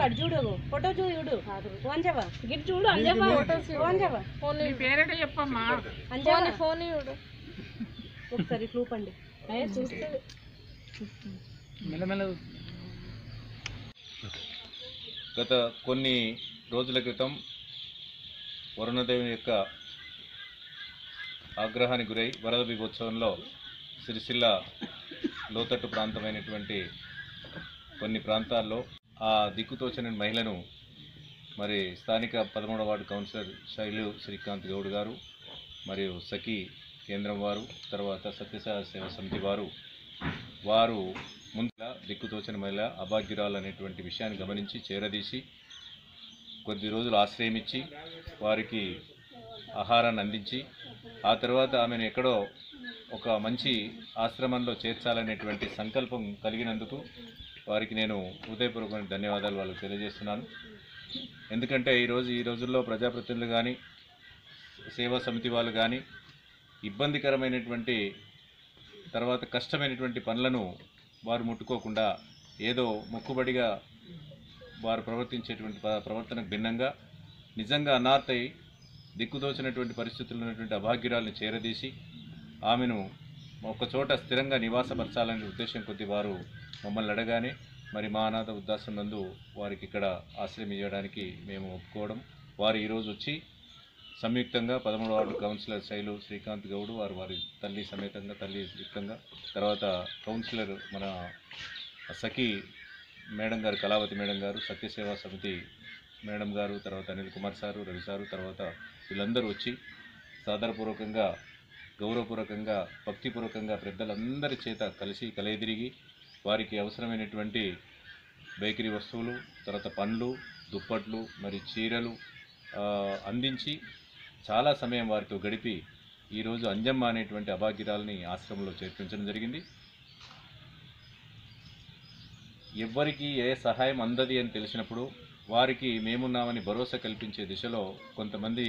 అటు చూడు ఫోటో చూడు చూడు వంజవా గిట్ చూడు అంజమ్మ ఫోటోస్ వంజవా ఫోన్ పేరేట చెప్పమ్మా అంజవా ఫోన్ చూడు ఒకసారి చూపండి అయ్యే చూస్తుంది మెల్లమెల్ల గత కొన్ని రోజుల క్రితం వరుణదేవుని యొక్క ఆగ్రహానికి గురై వరద బీభోత్సవంలో సిరిసిల్ల లోతట్టు ప్రాంతమైనటువంటి కొన్ని ప్రాంతాల్లో ఆ దిక్కుతోచని మహిళను మరి స్థానిక పదమూడవ వార్డు కౌన్సిలర్ శైలు శ్రీకాంత్ గౌడ్ గారు మరియు సఖీ కేంద్రం వారు తర్వాత సత్యసాయ సేవ సమితి వారు వారు ముందుగా దిక్కుతోచని మహిళ అభాగ్యురాలు అనేటువంటి విషయాన్ని గమనించి చేరదీసి కొద్ది రోజులు ఆశ్రయం ఇచ్చి వారికి ఆహారాన్ని అందించి ఆ తర్వాత ఆమెను ఎక్కడో ఒక మంచి ఆశ్రమంలో చేర్చాలనేటువంటి సంకల్పం కలిగినందుకు వారికి నేను హృదయపూర్వకమైన ధన్యవాదాలు వాళ్ళకి తెలియజేస్తున్నాను ఎందుకంటే ఈరోజు ఈ రోజుల్లో ప్రజాప్రతినిధులు కానీ సేవా సమితి వాళ్ళు కానీ ఇబ్బందికరమైనటువంటి తర్వాత కష్టమైనటువంటి పనులను వారు ముట్టుకోకుండా ఏదో మొక్కుబడిగా వారు ప్రవర్తించేటువంటి ప- ప్రవర్తనకు భిన్నంగా నిజంగా అనాథై దిక్కుదోచినటువంటి పరిస్థితుల్లో ఉన్నటువంటి అభాగ్యురాలను చేరదీసి ఆమెను ఒక చోట స్థిరంగా నివాసపరచాలనే ఉద్దేశం కొద్ది వారు మమ్మల్ని అడగానే మరి మా అనాథ ఉద్దాసం నందు వారికి ఇక్కడ ఆశ్రయం ఇవ్వడానికి మేము ఒప్పుకోవడం వారు ఈరోజు వచ్చి సంయుక్తంగా పదమూడు వార్డు కౌన్సిలర్ శైలు శ్రీకాంత్ గౌడ్ వారు వారి తల్లి సమేతంగా తల్లి యుక్తంగా తర్వాత కౌన్సిలర్ మన సఖీ మేడం గారు కళావతి మేడం గారు సత్యసేవా సమితి మేడం గారు తర్వాత అనిల్ కుమార్ సారు రవి సారు తర్వాత వీళ్ళందరూ వచ్చి సాదరపూర్వకంగా గౌరవపూర్వకంగా భక్తిపూర్వకంగా పెద్దలందరి చేత కలిసి కలయిదిరిగి వారికి అవసరమైనటువంటి బేకరీ వస్తువులు తర్వాత పండ్లు దుప్పట్లు మరి చీరలు ఆ, అందించి చాలా సమయం వారితో గడిపి ఈరోజు అంజమ్మ అనేటువంటి అభాగ్యురాలని ఆశ్రమంలో చేర్పించడం జరిగింది ఎవ్వరికి ఏ సహాయం అందది అని తెలిసినప్పుడు వారికి మేమున్నామని భరోసా కల్పించే దిశలో కొంతమంది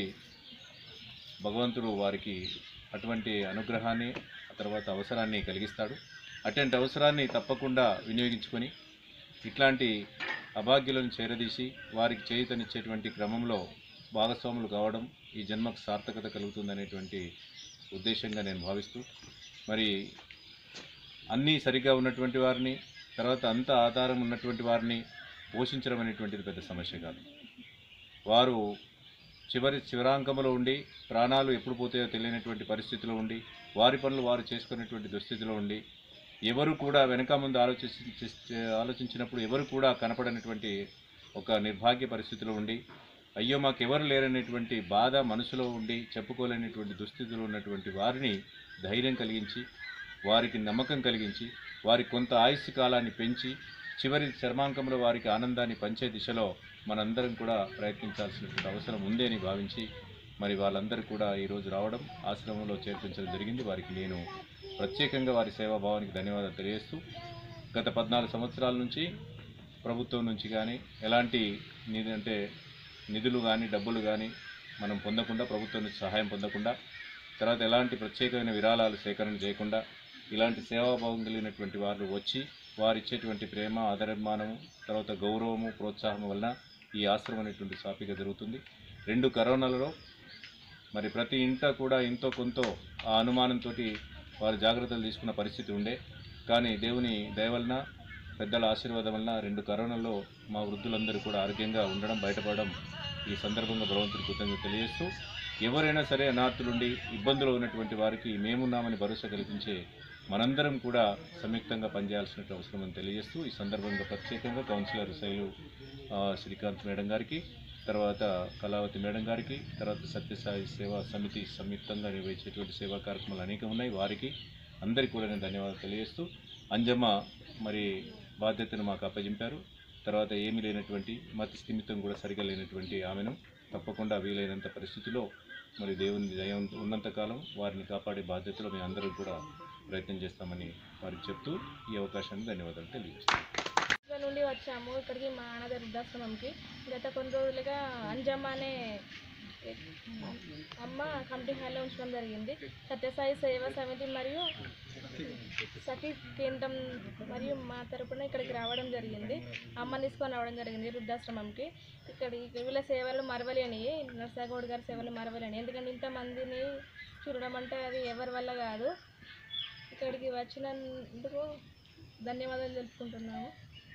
భగవంతుడు వారికి అటువంటి అనుగ్రహాన్ని ఆ తర్వాత అవసరాన్ని కలిగిస్తాడు అటువంటి అవసరాన్ని తప్పకుండా వినియోగించుకొని ఇట్లాంటి అభాగ్యులను చేరదీసి వారికి చేయుతనిచ్చేటువంటి క్రమంలో భాగస్వాములు కావడం ఈ జన్మకు సార్థకత కలుగుతుందనేటువంటి ఉద్దేశంగా నేను భావిస్తూ మరి అన్నీ సరిగా ఉన్నటువంటి వారిని తర్వాత అంత ఆధారం ఉన్నటువంటి వారిని పోషించడం అనేటువంటిది పెద్ద సమస్య కాదు వారు చివరి చివరాంకంలో ఉండి ప్రాణాలు ఎప్పుడు పోతాయో తెలియనటువంటి పరిస్థితిలో ఉండి వారి పనులు వారు చేసుకునేటువంటి దుస్థితిలో ఉండి ఎవరు కూడా వెనక ముందు ఆలోచించి ఆలోచించినప్పుడు ఎవరు కూడా కనపడనటువంటి ఒక నిర్భాగ్య పరిస్థితిలో ఉండి అయ్యో మాకు ఎవరు లేరనేటువంటి బాధ మనసులో ఉండి చెప్పుకోలేనటువంటి దుస్థితిలో ఉన్నటువంటి వారిని ధైర్యం కలిగించి వారికి నమ్మకం కలిగించి వారి కొంత ఆయుష్ కాలాన్ని పెంచి చివరి చర్మాంకంలో వారికి ఆనందాన్ని పంచే దిశలో మనందరం కూడా ప్రయత్నించాల్సినటువంటి అవసరం ఉంది అని భావించి మరి వాళ్ళందరూ కూడా ఈరోజు రావడం ఆశ్రమంలో చేర్పించడం జరిగింది వారికి నేను ప్రత్యేకంగా వారి సేవాభావానికి ధన్యవాదాలు తెలియజేస్తూ గత పద్నాలుగు సంవత్సరాల నుంచి ప్రభుత్వం నుంచి కానీ ఎలాంటి నిధి అంటే నిధులు కానీ డబ్బులు కానీ మనం పొందకుండా ప్రభుత్వం నుంచి సహాయం పొందకుండా తర్వాత ఎలాంటి ప్రత్యేకమైన విరాళాలు సేకరణ చేయకుండా ఇలాంటి సేవాభావం కలిగినటువంటి వారు వచ్చి వారు ఇచ్చేటువంటి ప్రేమ ఆదరమానము తర్వాత గౌరవము ప్రోత్సాహం వలన ఈ ఆశ్రమం అనేటువంటి సాపిక జరుగుతుంది రెండు కరోనాలలో మరి ప్రతి ఇంట కూడా ఇంతో కొంత ఆ అనుమానంతో వారు జాగ్రత్తలు తీసుకున్న పరిస్థితి ఉండే కానీ దేవుని దయ వలన పెద్దల ఆశీర్వాదం వలన రెండు కరోనాలో మా వృద్ధులందరూ కూడా ఆరోగ్యంగా ఉండడం బయటపడడం ఈ సందర్భంగా భగవంతుడి కృతజ్ఞత తెలియజేస్తూ ఎవరైనా సరే అనాథులుండి ఇబ్బందులు ఉన్నటువంటి వారికి మేమున్నామని భరోసా కల్పించే మనందరం కూడా సంయుక్తంగా పనిచేయాల్సిన అవసరం అని తెలియజేస్తూ ఈ సందర్భంగా ప్రత్యేకంగా కౌన్సిలర్ శైలు ఆ, శ్రీకాంత్ మేడం గారికి తర్వాత కళావతి మేడం గారికి తర్వాత సత్యసాయి సేవా సమితి సంయుక్తంగా నిర్వహించేటువంటి సేవా కార్యక్రమాలు అనేకం ఉన్నాయి వారికి అందరికీ కూడా నేను ధన్యవాదాలు తెలియజేస్తూ అంజమ్మ మరి బాధ్యతను మాకు అప్పగింపారు తర్వాత ఏమీ లేనటువంటి మతి స్థిమితం కూడా సరిగా లేనటువంటి ఆమెను తప్పకుండా వీలైనంత పరిస్థితిలో మరి దేవుని దయ ఉన్నంతకాలం వారిని కాపాడే బాధ్యతలో మేము అందరం కూడా ప్రయత్నం చేస్తామని వారికి చెప్తూ ఈ అవకాశాన్ని ధన్యవాదాలు తెలియజేస్తాను ఇక్కడ నుండి వచ్చాము ఇక్కడికి మా అనాథ వృద్ధాశ్రమంకి గత కొన్ని రోజులుగా అంజమ్మ అనే అమ్మ కమిటీ హాల్లో ఉంచడం జరిగింది సత్యసాయి సేవా సమితి మరియు సఖీ కేంద్రం మరియు మా తరపున ఇక్కడికి రావడం జరిగింది అమ్మని తీసుకొని రావడం జరిగింది వృద్ధాశ్రమంకి ఇక్కడ వీళ్ళ సేవలు మరవలేని నర్సాగౌడ్ గారి సేవలు మరవలేని ఎందుకంటే ఇంతమందిని చూడడం అంటే అది ఎవరి వల్ల కాదు ఇక్కడికి వచ్చినందుకు ధన్యవాదాలు తెలుపుకుంటున్నాము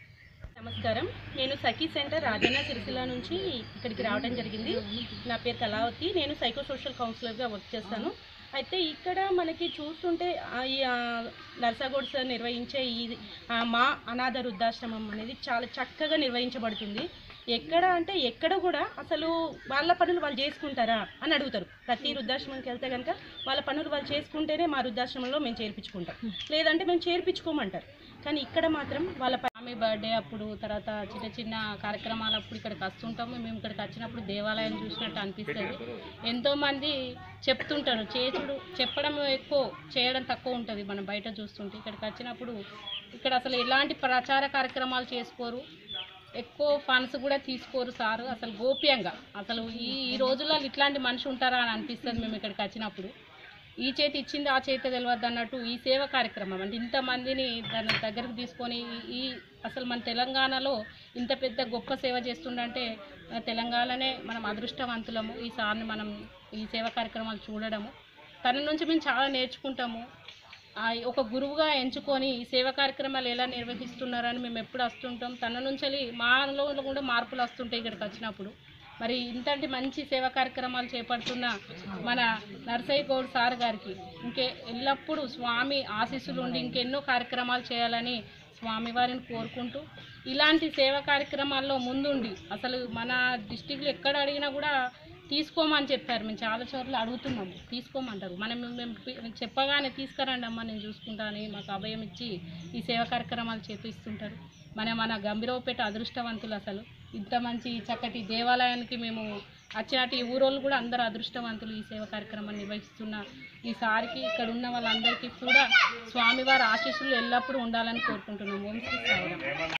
నమస్కారం నేను సఖీ సెంటర్ రాజన్న సిరిసిల్ల నుంచి ఇక్కడికి రావడం జరిగింది నా పేరు కళావతి నేను సైకో సోషల్ కౌన్సిలర్గా వర్క్ చేస్తాను అయితే ఇక్కడ మనకి చూస్తుంటే ఆ ఈ ఆ నర్సాగోడ్ సార్ నిర్వహించే ఈ ఆ మా అనాథ వృద్ధాశ్రమం అనేది చాలా చక్కగా నిర్వహించబడుతుంది ఎక్కడ అంటే ఎక్కడ కూడా అసలు వాళ్ళ పనులు వాళ్ళు చేసుకుంటారా అని అడుగుతారు ప్రతి వృద్ధాశ్రమంకి వెళ్తే కనుక వాళ్ళ పనులు వాళ్ళు చేసుకుంటేనే మా వృద్ధాశ్రమంలో మేము చేర్పించుకుంటాం లేదంటే మేము చేర్పించుకోమంటారు కానీ ఇక్కడ మాత్రం వాళ్ళ ప- ఆమె బర్త్డే అప్పుడు తర్వాత చిన్న చిన్న కార్యక్రమాలు అప్పుడు ఇక్కడికి వస్తుంటాము మేము ఇక్కడికి వచ్చినప్పుడు దేవాలయం చూసినట్టు అనిపిస్తుంది ఎంతోమంది చెప్తుంటారు చేసుడు చెప్పడం ఎక్కువ చేయడం తక్కువ ఉంటుంది మనం బయట చూస్తుంటే ఇక్కడికి వచ్చినప్పుడు ఇక్కడ అసలు ఎలాంటి ప్రచార కార్యక్రమాలు చేసుకోరు ఎక్కువ ఫండ్స్ కూడా తీసుకోరు సారు అసలు గోప్యంగా అసలు ఈ ఈ రోజుల్లో ఇట్లాంటి మనిషి ఉంటారా అని అనిపిస్తుంది మేము ఇక్కడికి వచ్చినప్పుడు ఈ చేతి ఇచ్చింది ఆ చేతి తెలియదు అన్నట్టు ఈ సేవ కార్యక్రమం అంటే ఇంతమందిని దాని దగ్గరకు తీసుకొని ఈ అసలు మన తెలంగాణలో ఇంత పెద్ద గొప్ప సేవ చేస్తుండంటే మన తెలంగాణనే మనం అదృష్టవంతులము ఈ సార్ని మనం ఈ సేవ కార్యక్రమాలు చూడడము తన నుంచి మేము చాలా నేర్చుకుంటాము ఆ ఒక గురువుగా ఎంచుకొని ఈ సేవ కార్యక్రమాలు ఎలా నిర్వహిస్తున్నారని మేము ఎప్పుడు వస్తుంటాం తన నుంచి మాలో కూడా మార్పులు వస్తుంటాయి ఇక్కడికి వచ్చినప్పుడు మరి ఇంతటి మంచి సేవా కార్యక్రమాలు చేపడుతున్న మన నర్సయ్య గౌడ్ సార్ గారికి ఇంకే ఎల్లప్పుడూ స్వామి ఆశీస్సులు ఉండి ఇంకెన్నో కార్యక్రమాలు చేయాలని స్వామివారిని కోరుకుంటూ ఇలాంటి సేవా కార్యక్రమాల్లో ముందుండి అసలు మన డిస్టిక్లో ఎక్కడ అడిగినా కూడా తీసుకోమని చెప్పారు మేము చాలా చోట్ల అడుగుతున్నాము తీసుకోమంటారు మనం మేము పి- చెప్పగానే తీసుకురండి అమ్మ నేను చూసుకుంటానని మాకు అభయం ఇచ్చి ఈ సేవా కార్యక్రమాలు చేపిస్తుంటారు మన మన గంభీరవపేట అదృష్టవంతులు అసలు ఇంత మంచి చక్కటి దేవాలయానికి మేము వచ్చినట్టు ఈ ఊరోళ్ళు కూడా అందరూ అదృష్టవంతులు ఈ సేవ కార్యక్రమాన్ని నిర్వహిస్తున్న ఈ సారికి ఇక్కడ ఉన్న వాళ్ళందరికీ కూడా స్వామివారి ఆశీస్సులు ఎల్లప్పుడూ ఉండాలని కోరుకుంటున్నాము ఓం శ్రీ సాయిరామ్